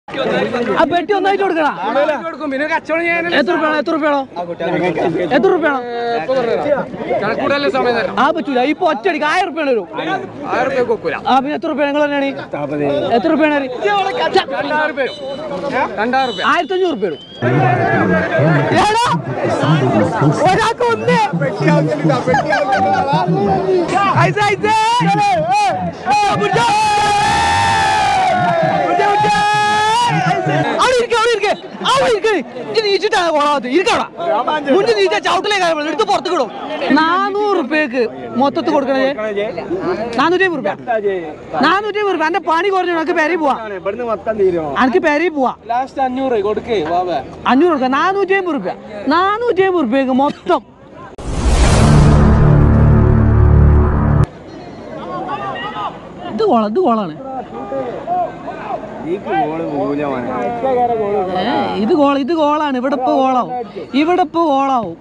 ആ പെട്ടി ഒന്നായിട്ട് കൊടുക്കണ കൊടുക്കും പിന്നെ കച്ചവടം ചെയ്യാൻ എത്ര റുപ്യാണോ എത്ര റുപ്യാണോ എത്ര റുപ്യാണോ കണക്കൂടല്ലേ സമയം തരാം ആ പറ്റൂല ഇപ്പൊ ഒറ്റയടിക്ക് ആയിരം റുപ്യാണ് വരും ആയിരം രൂപ വെക്കൂല ആ പിന്നെ എത്ര റുപ്യാണ് നിങ്ങൾ തന്നെയാണ് എത്ര റുപ്യാണ് രണ്ടായിരം രൂപ രണ്ടായിരം രൂപ ആയിരത്തി അഞ്ഞൂറ് റുപ്യ വരും എടാ, ഒരാൾക്ക് ഒന്ന് ഐസ, ഐസ. ആ, പിടിച്ചോ. പിടിച്ചോ, പിടിച്ചോ. അവിടെ ഇരിക്ക്, അവിടെ ഇരിക്ക്. അവിടെ ഇരിക്ക്. ഇജ്ജ് നീച്ചിട്ടാണ് കൊള്ളാത്തത് ഇരിക്കടാ മുന്നിൽ നീച്ച ചവിട്ടിലേക്ക് എടുത്ത് പുറത്ത് കിടും നാനൂറ് റുപ്യക്ക് മൊത്തത്തിൽ കൊടുക്കണേ നാനൂറ്റി അമ്പത് റുപ്യ നാനൂറ്റി അമ്പത് റുപ്യ എന്റെ പണി കുറഞ്ഞു എനിക്ക് പെരി പോവാ ഇവിടുന്ന് മൊത്തം തീരുമോ എനിക്ക് പെരി പോവാ ലാസ്റ്റ് അഞ്ഞൂറ് കൊടുക്കേ ബാബേ അഞ്ഞൂറ് റുപ്യ നാനൂറ്റി അമ്പത് റുപ്യ നാനൂറ്റി അമ്പത് റുപ്യക്ക് മൊത്തം ഇത് കോള ഇത് കോളാണ് ഏ, ഇത് കോള ഇത് കോളാണ് ഇവിടെ ഇപ്പൊ കോളാവും ഇവിടെ ഇപ്പൊ കോളാവും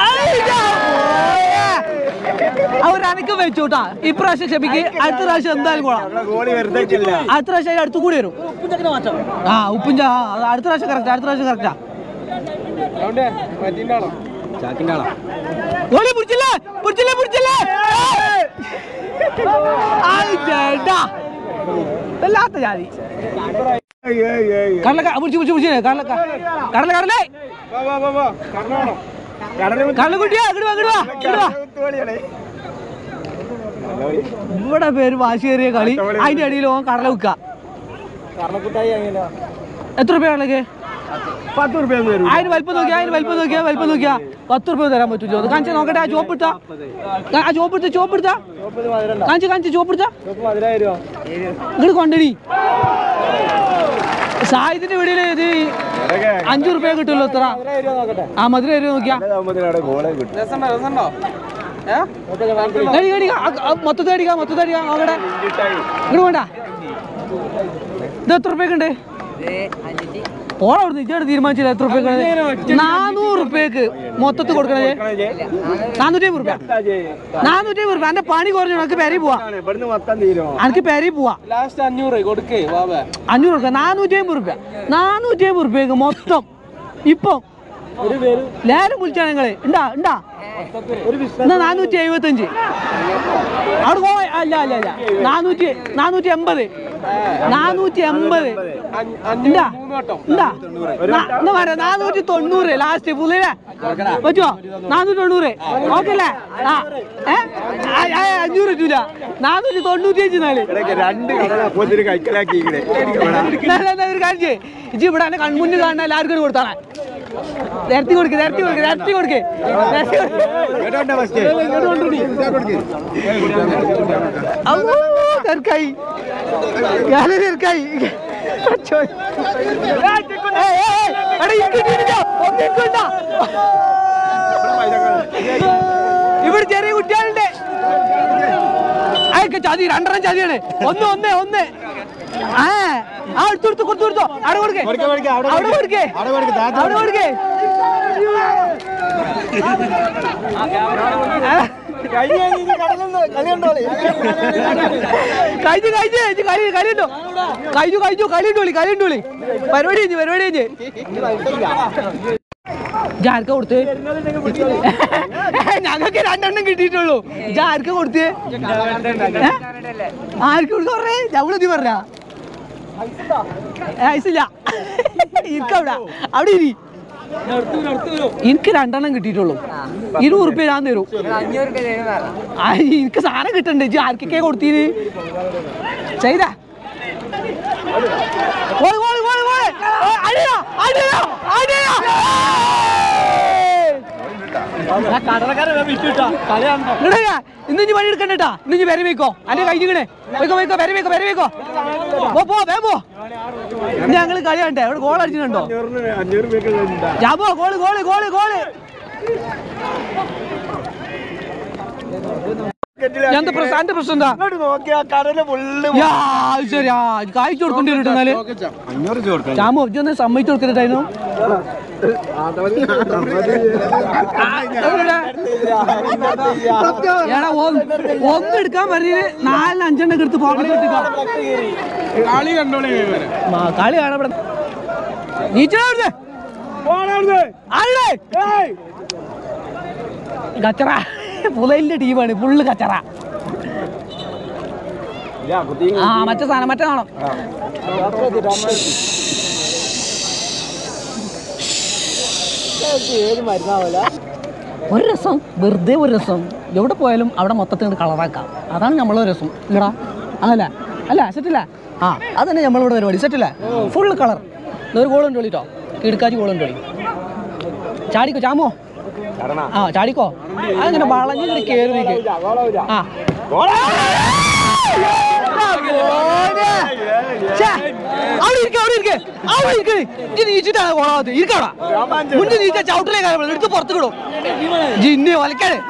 അവർ അനക്കം വെച്ചോട്ടാ ഇപ്രാവശ്യം ക്ഷമിക്ക് അടുത്ത പ്രാവശ്യം എന്തായാലും കോളാം അടുത്ത പ്രാവശ്യം അതിന്റെ അടുത്ത് കൂടി വരും ആ ഉപ്പും ചാ ആ, അടുത്ത പ്രാവശ്യം കറക്റ്റ് അടുത്ത പ്രാവശ്യം കറക്റ്റാ ഓടി പിടിച്ചില്ലേ പിടിച്ചില്ലേ പിടിച്ചില്ലേ ആയ് ചേട്ടാ വല്ലാത്ത ജാതി കടല പിടിച്ചു പിടിച്ചു പിടിച്ചേ കടല കടല കടലേ കടലക്കുട്ടിയാ ഇങ്ങട് വാ ഇങ്ങട് വാ ഇങ്ങട് വാ ഇവിടെ പേര് വാശിയേറിയ കളി അതിന്റെ അടിയിൽ ഓൻ കടല വെക്ക എത്ര രൂപ കടലക്ക് പത്ത് റുപ്യ വരും അതിന് വലിപ്പം നോക്കിയാ അതിന് വലിപ്പം നോക്കിയാ വലിപ്പം നോക്കിയാ പത്ത് റുപ്യ തരാൻ പറ്റൂലോ അത് കാണിച്ചാ നോക്കട്ടെ ആ ചോപ്പ് എടുത്താ ആ ചോപ്പ് എടുത്ത ചോപ്പ് എടുത്താ കാണിച്ച് കാണിച്ച് ചോപ്പ് എടുത്താ മധുരായിരം ഇങ്ങോട്ട് കൊണ്ടടി സാഹിത്യത്തിന്റെ വീടില് ഇത് അഞ്ചു റുപ്യ കിട്ടുമല്ലോ എത്ര ആ മധുര വരും നോക്കിയാ രസമുണ്ടോ രസമുണ്ടോ ഏ കടി കടി മൊത്തത്തിൽ അടിക്കാം മൊത്തത്തിൽ അടിക്കാം നോക്കട്ടെ ഇങ്ങോട്ട് വേണ്ട ഇത് എത്ര റുപ്യക്ക് ഉണ്ട് ഓണം അവിടുന്ന് ഇജ്ജാണ് തീരുമാനിച്ചില്ല എത്ര റുപ്യക്ക് നാനൂറ് റുപ്യക്ക് മൊത്തത്തിൽ കൊടുക്കണേ നാനൂറ്റി അമ്പത് റുപ്യ നാനൂറ്റി അമ്പത് റുപ്യ എന്റെ പണി കുറഞ്ഞു എനിക്ക് പെരി പോവാ ഇവിടുന്ന് മൊത്തം തീരുമോ എനിക്ക് പെരി പോവാ ലാസ്റ്റ് അഞ്ഞൂറ് കൊടുക്കേ ബാബേ അഞ്ഞൂറ് റുപ്യ നാനൂറ്റി അമ്പത് റുപ്യ നാനൂറ്റി അമ്പത് റുപ്യക്ക് മൊത്തം ഇപ്പം ലേലം വിളിച്ചാണ് നിങ്ങള് ഉണ്ടാ ഉണ്ടാ എന്നാ നാനൂറ്റി എഴുപത്തഞ്ച് അവിടെ പോ അല്ല അല്ല അല്ല നാനൂറ്റി നാനൂറ്റി എൺപത് നാനൂറ്റി എൺപത് ഉണ്ടാ ഉണ്ടാ നാ- എന്നാ പറയാ നാനൂറ്റി തൊണ്ണൂറ് ലാസ്റ്റ് പുള്ളിയെ പറ്റുമോ നാനൂറ്റി തൊണ്ണൂറ് ഓക്കെ അല്ലേ ആ ഏ ആ, ആ, അഞ്ഞൂറ് പറ്റൂല നാനൂറ്റി തൊണ്ണൂറ്റി അഞ്ച് നാല് രണ്ട് കടല കൈക്കലാക്കി ഞാൻ എന്നാ ഒരു കാര്യം ചെയ്യ്. ഇജ്ജ് ഇവിടെ എന്നെ കൺമുന്നിൽ കാണുന്ന എല്ലാവർക്കും ഒരു കൊടുത്താളെ നിരത്തി കൊടുക്ക് നിരത്തി കൊടുക്ക് നിരത്തി കൊടുക്ക് നിരത്തി കൊടുക്ക്. അമ്മോ, തിരക്കായി ഞാന് തിരക്കായി അച്ചോ. ഏയ്, ഏയ്, ഏയ്, എടാ, ഇക്ക് ഇട്ടിട്ടില്ല. ഒന്ന് ഇക്ക് ഇണ്ടാ. ഇവിടെ ചെറിയ കുട്ടികളുണ്ട് അയക്ക ചതി രണ്ടെണ്ണം ചതിയാണ് ഒന്ന് ഒന്ന് ഒന്ന് ആ ആ എടുത്തു കൊടുത്തു കൊടുത്തു കൊടുത്തോ അവിടെ കൊടുക്കേ അവിടെ കൊടുക്കേ അവിടെ കൊടുക്കേ കഴിഞ്ഞു കഴിഞ്ഞു ഇജ്ജ് കളി കളിയുണ്ടോ കഴിഞ്ഞു കഴിഞ്ഞു കളിയുണ്ടോളി കളിയുണ്ടോളി പരിപാടി കഴിഞ്ഞു പരിപാടി കഴിഞ്ഞ് ജാർക്ക കൊടുത്ത് ഞങ്ങൾക്ക് രണ്ടെണ്ണം കിട്ടിയിട്ടുള്ളൂ ജാർക്ക കൊടുത്ത് ഏ? ആർക്ക് കൊടുത്ത് പറഞ്ഞേ ഞമ്മളെന്തി പറഞ്ഞ ഐസില്ല ഇരിക്കവിടെ അവിടെ ഇരി എനിക്ക് രണ്ടെണ്ണം കിട്ടിയിട്ടുള്ളൂ ഇരുപത് ഉറുപ്പ്യ ഞാൻ തരും ആ, എനിക്ക് സാധനം കിട്ടണ്ടേ ഇജ്ജ് ആർക്കൊക്കെ കൊടുത്തീന് ചെയ്താ ഗോൾ ഗോൾ ഗോൾ ഗോൾ അടിയോ അടിയോ അടിയോ ഇങ്ങടാ, ഇന്ന് ഇനി പണി എടുക്കണ്ടാ ഇന്ന് ഇനി വരെ വെക്കോ അല്ലെ കഴിഞ്ഞിക്കണേ വെക്കോ വെക്കോ വരെ വെക്കോ വരെ വെക്കോ പോ പോ വേ പോ ഞങ്ങള് കളി കണ്ടേ അവിടെ ഗോൾ അടിച്ചിട്ടുണ്ടോ അഞ്ഞൂറ് രൂപയ്ക്ക് ജാബോ ഗോള് ഗോള് ഗോള് ഗോള് എന്താ പ്രശ്നം എന്റെ പ്രശ്നം എന്താ നോക്കിയാ കടല് ഫുള്ള് യാ, അത് ശരിയാ കായ്ച്ചു കൊടുക്കേണ്ടി വരും എന്നാല് അഞ്ഞൂറ് രൂപ കൊടുക്കണം ചാമോ ഇജ്ജൊന്ന് സമ്മതിച്ചു കൊടുത്തിട്ടായിരുന്നു എടാ ഒന്ന് ഒന്ന് എടുക്കാൻ പറഞ്ഞത് നാലിന് അഞ്ചെണ്ണം എടുത്ത് പോക്കറ്റ് കിട്ടുക കളി കണ്ടോളി മാ- കളി കാണപ്പെട നീച്ചേ കച്ചറ പുലയിന്റെ ടീമാണ് ഫുള്ള് കച്ചറ ആ മറ്റേ സാധനം മറ്റേ കാണാം ഒരു രസം വെറുതെ ഒരു രസം എവിടെ പോയാലും അവിടെ മൊത്തത്തിൽ കളറാക്കാം അതാണ് നമ്മളെ രസം ഇല്ലടാ അതല്ല അല്ല സെറ്റല്ല ആ അതന്നെ നമ്മളിവിടെ പരിപാടി സെറ്റല്ല ഫുൾ കളർ ഒരു ഗോളുണ്ട് വിളിട്ടോ കിടക്കാച്ചി ഗോളുണ്ട് വിളി ചാടിക്കോ ചാമോ ആ ചാടിക്കോ അങ്ങനെ വളഞ്ഞിട്ട് കയറി നിൽക്ക്. ആ ഛേ, അവിടെ ഇരിക്ക്, അവിടെ ഇരിക്ക്, അവിടെ ഇരിക്ക്. ഇജ്ജ് നീച്ചിട്ടാണ് പോണത് ഇരിക്കടാ മുന്നിൽ നീച്ച ചവിട്ടിലെ കാര്യം എടുത്ത് പുറത്ത് കിടും ജിന്നി വലക്കാണ്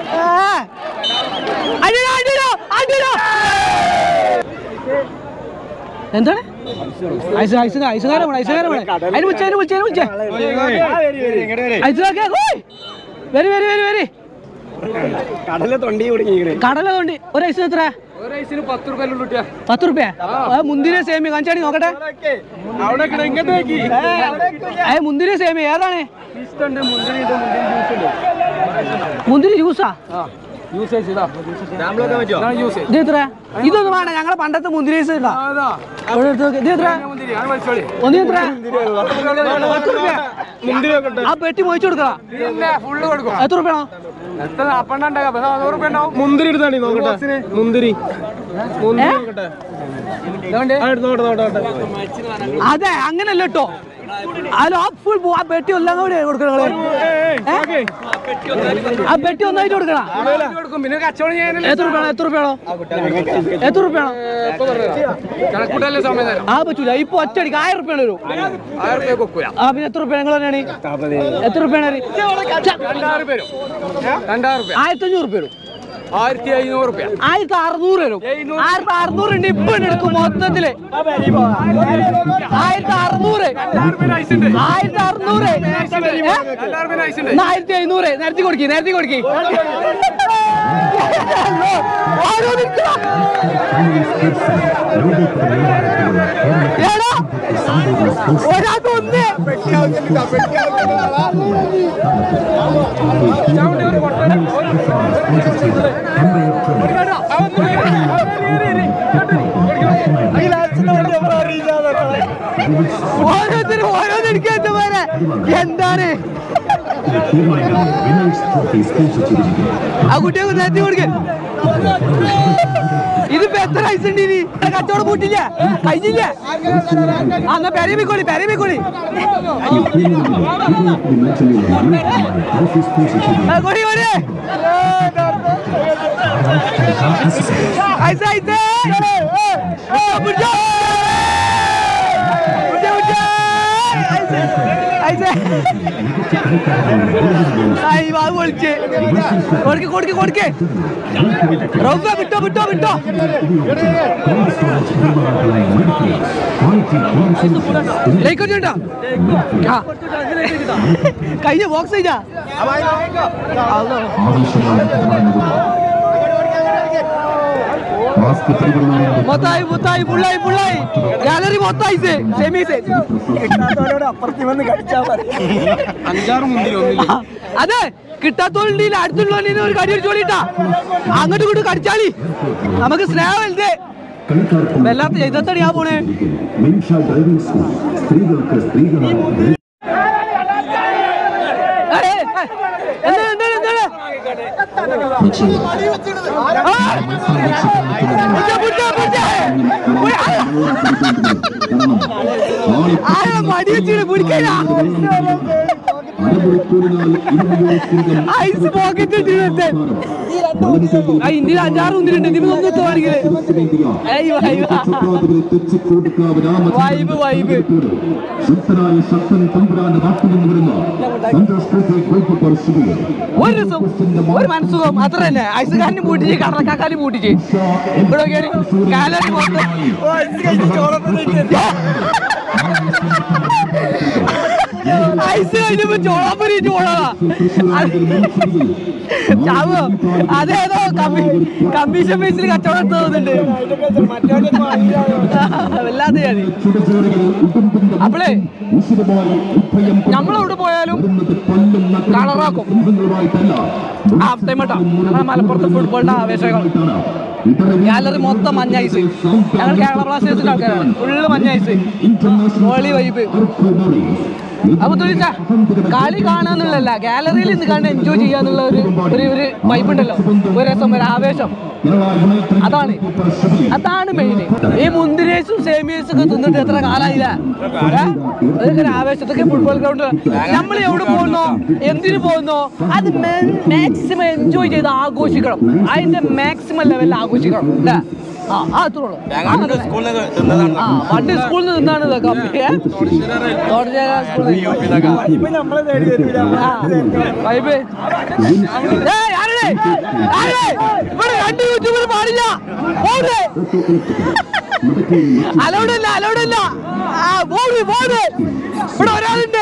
എന്താണ് ഐസ് ഐസ് ഐസുകാരൻ വേണം ഐസുകാരൻ വേണം അതിന് വിളിച്ചേ അതിന് വിളിച്ചേ അതിന് വിളിച്ചേ ഐസുകാർക്ക് ഓയ് വരി വരി വരി വരി കടല തൊണ്ടി കുടുങ്ങിക്കണേ കടല കൊണ്ട് ഒരു ഐസ് എത്ര ഒരു ഐസിന് പത്ത് റുപ്യ പത്ത് റുപ്യ മുന്തിരി സേമി കാണിച്ചാടി നോക്കട്ടെ അവിടെ ഇങ്ങോട്ട് നോക്കി ഏ മുന്തിരി സേമി ഏതാണ് ഇഷ്ടമുണ്ട് മുന്തിരി ഉണ്ട് മുന്തിരി ജ്യൂസ് ഉണ്ട് മുന്തിരി ജ്യൂസാ യൂസേജ് ഇതാ നമ്മളൊക്കെ പറ്റുമോ യൂസേജ് ഇത് എത്ര ഇതൊന്നും വേണ്ട ഞങ്ങളെ പണ്ടത്തെ മുന്തിരി ഐസ് ഇടാ അതാ ഇവിടെ എടുത്ത് നോക്ക്. ഇത് എത്ര മുന്തിരി അത് വലിച്ചോളി ഒന്നിന് എത്ര പത്ത് റുപ്യ മുന്തിരി ഒക്കെ ഉണ്ട് ആ പെട്ടി മോയിച്ചു കൊടുക്കടാ പിന്നെ ഫുള്ള് കൊടുക്കും എത്ര റുപ്യാണോ എത്ര അപ്പണ്ടാവും മുന്തിരി എടുത്താണി നോക്കട്ടെ മുന്തിരി മുന്തിരി നോക്കട്ടെ ആ, എടുത്ത് നോക്കട്ടെ നോക്കട്ടെ നോക്കട്ടെ അതെ അങ്ങനല്ല കേട്ടോ അല്ല ആ ഫുൾ ആ പെട്ടി എല്ലാം കൂടി കൊടുക്കണേ ഓക്കേ. ആ പെട്ടി ഒന്നായിട്ട് കൊടുക്കണ കൊടുക്കും പിന്നെ കച്ചവടം ചെയ്യാനല്ലേ എത്ര റുപ്യാണോ എത്ര റുപ്യാണോ എത്ര റുപ്യാണോ കണക്കൂട്ടല്ലേ സമയം തരാം ആ പറ്റൂല ഇപ്പൊ ഒറ്റയടിക്ക് ആയിരം റുപ്യാണ് വരും ആയിരം രൂപ വെക്കൂല ആ പിന്നെ എത്ര റുപ്യ നിങ്ങൾ തന്നെയാണ് എത്ര റുപ്യാണ് രണ്ടായിരം പേരും രണ്ടായിരം രൂപ ആയിരത്തി അഞ്ഞൂറ് റുപ്യ വരും ആയിരത്തി അഞ്ഞൂറ് രൂപ ആയിരത്തി അറുന്നൂറ് വരും ആയിരത്തി അറുന്നൂറ് ഉണ്ട് ഇപ്പൊ എടുക്കും മൊത്തത്തില് ആയിരത്തി അറുന്നൂറ് ആയിരത്തി അറുന്നൂറ് ഏ? എന്നാ ആയിരത്തി എഴുന്നൂറ് നേരത്തെ കൊടുക്കി നേരത്തെ കൊടുക്കി ഒരാൾക്ക് ഒന്ന് ഓരോരുത്തരും ഓരോന്ന് എടുക്കാത്ത പോലെ എന്താണ് ആ കുട്ടിയെ നേരത്തെ കൊടുക്ക ഇതിപ്പോ എത്ര ഐസ് ഉണ്ട് ഇനി കച്ചവടം പൂട്ടില്ല കഴിഞ്ഞില്ല ആ എന്നാ പെരമിക്കോളി പെരമിക്കോളി കൊടി കൊടി ഐസ് ഐസ് പിടിച്ചോ പിടിച്ചോ പിടിച്ചോ ഐസ് ഐ വാ വിളിച്ച് കൊടുക്ക് കൊടുക്ക് കൊടുക്ക് റൗഫ വിട്ടോ വിട്ടോ വിട്ടോ ലൈക്ക് വെച്ചിട്ടുണ്ടോ ആ കഴിഞ്ഞ ബോക്സ് കഴിഞ്ഞാ മൊത്തായി മൊത്തായി ഫുള്ളായി ഫുള്ളായി ഗാലറി മൊത്തായി സെമീസ് അപ്പുറത്ത് വന്ന് കഴിച്ചാൽ അഞ്ചാറ് മുന്തിരി ഒന്നില്ല അതെ കിട്ടാത്തോണ്ടി അടുത്തുള്ളവന്റെ ഒരു കടി അടിച്ചോളിട്ടാ അങ്ങോട്ട് ഇങ്ങോട്ട് കടിച്ചാളി നമുക്ക് സ്നേഹം എന്തേ വല്ലാത്ത ചെയ്തത്തടിയാ പോണേ ഡ്രൈവിംഗ് സ്കൂൾ സ്ത്രീകൾക്ക് സ്ത്രീകളാണ് ഏയ്, ഏയ്, ഏയ്. എന്താണ്, എന്താണ്, എന്താണ്? ആ! പിടിച്ചോ, പിടിച്ചോ, പിടിച്ചോ. ഉയ്, ആ! ആരാ മടി വെച്ചിട്ട് പിടിക്കാനാ ഐസ് പോക്കറ്റ് ഇട്ടിരുന്നത് ആ ഇന്ത്യയിൽ അഞ്ചാറ് മുന്നിലുണ്ട് ഇതിന് ഒന്ന് എത്തുവാണെങ്കിൽ വൈബ് വൈബ് ശക്തനായ ശക്തൻ തമ്പുരാന്റെ നാട്ടിൽ നിന്ന് വരുന്ന സന്തോഷത്തെ കോഴിക്കോട്ട് ശിബികൾ ഒരു ദിവസം ഒരു മനസ്സുഖം അത്ര തന്നെ ഐസുകാരനും പൂട്ടിച്ച് കടലക്കാക്കാനും പൂട്ടിച്ച് ഇവിടെ നോക്കിയാല് കാലറി മൊത്തം ഐസ് കഴിഞ്ഞപ്പോ ചോളാപ്പൊരിയിട്ട് പോണതാ ചാവോ അതേതോ കമ്മി കമ്മീഷൻ ബേസിൽ കച്ചവടം തോന്നുന്നുണ്ട് വല്ലാതെ മതി അപ്പളേ നമ്മളെവിടെ പോയാലും കളറാക്കും ഹാഫ് ടൈം കേട്ടോ ഞങ്ങളെ മലപ്പുറത്ത് ഫുട്ബോളിന്റെ ആവേശങ്ങൾ ഗാലറി മൊത്തം മഞ്ഞ ഐസ് ഞങ്ങൾ കേരള ബ്ലാസ്റ്റേഴ്സിന്റെ ആൾക്കാരാണ് ഫുള്ള് മഞ്ഞ ഐസ് ഹോളി വൈബ് അപ്പൊ തുലിച്ച കളി കാണാന്നുള്ളല്ല ഗാലറിയിൽ നിന്ന് കണ്ട് എൻജോയ് ചെയ്യാന്നുള്ള ഒരു ഒരു ഒരു വൈബ് ഉണ്ടല്ലോ ഒരു രസം ഒരു ആവേശം അതാണ് അതാണ് മെയിൻ ഈ മുന്തിരേസും സേമിയേസും ഒക്കെ തിന്നിട്ട് എത്ര കാലായില്ല ഏ? അതൊക്കെ ഒരു ആവേശത്തൊക്കെ ഫുട്ബോൾ ഗ്രൗണ്ട് നമ്മൾ എവിടെ പോകുന്നോ എന്തിനു പോകുന്നോ അത് മാക്സിമം എൻജോയ് ചെയ്ത് ആഘോഷിക്കണം അതിന്റെ മാക്സിമം ലെവലിൽ ആഘോഷിക്കണം ല്ലേ? ആ ആ അത്രേ ഉള്ളൂ അങ്ങനെ തന്നെ. ആ പണ്ട് സ്കൂളിൽ നിന്ന് നിന്നാണ് ഇതൊക്കെ ഏ? തോട്ടശ്ശേരി സ്കൂളിൽ നിന്ന്. ഇപ്പൊ നമ്മളെ തേടി വരില്ല ആ, വൈബ്. ഏയ്, ആരെടെ? ആരെടെ? ഇവിടെ രണ്ട് യൂട്യൂബർ പാടില്ല പോട് അലൗഡ് അല്ല അലൗഡ് അല്ല ആ, പോട് പോട് ഇവിടെ ഒരാളുണ്ട്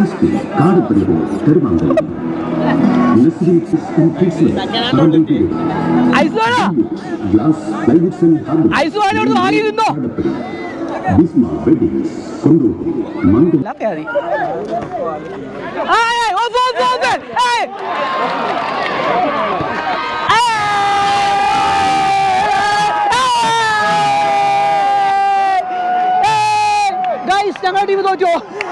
ഐസ് വേണോ ഐസ് വേണോ ഇവിടെ വാങ്ങിയിരുന്നോ ഇല്ലാത്ത മതി ഏയ്, ഓഫ്, ഓഫ്, ഓഫ്. ഏയ്. ഏയ്. ഏയ്. Guys, ഞങ്ങളുടെ ടീം തോറ്റോ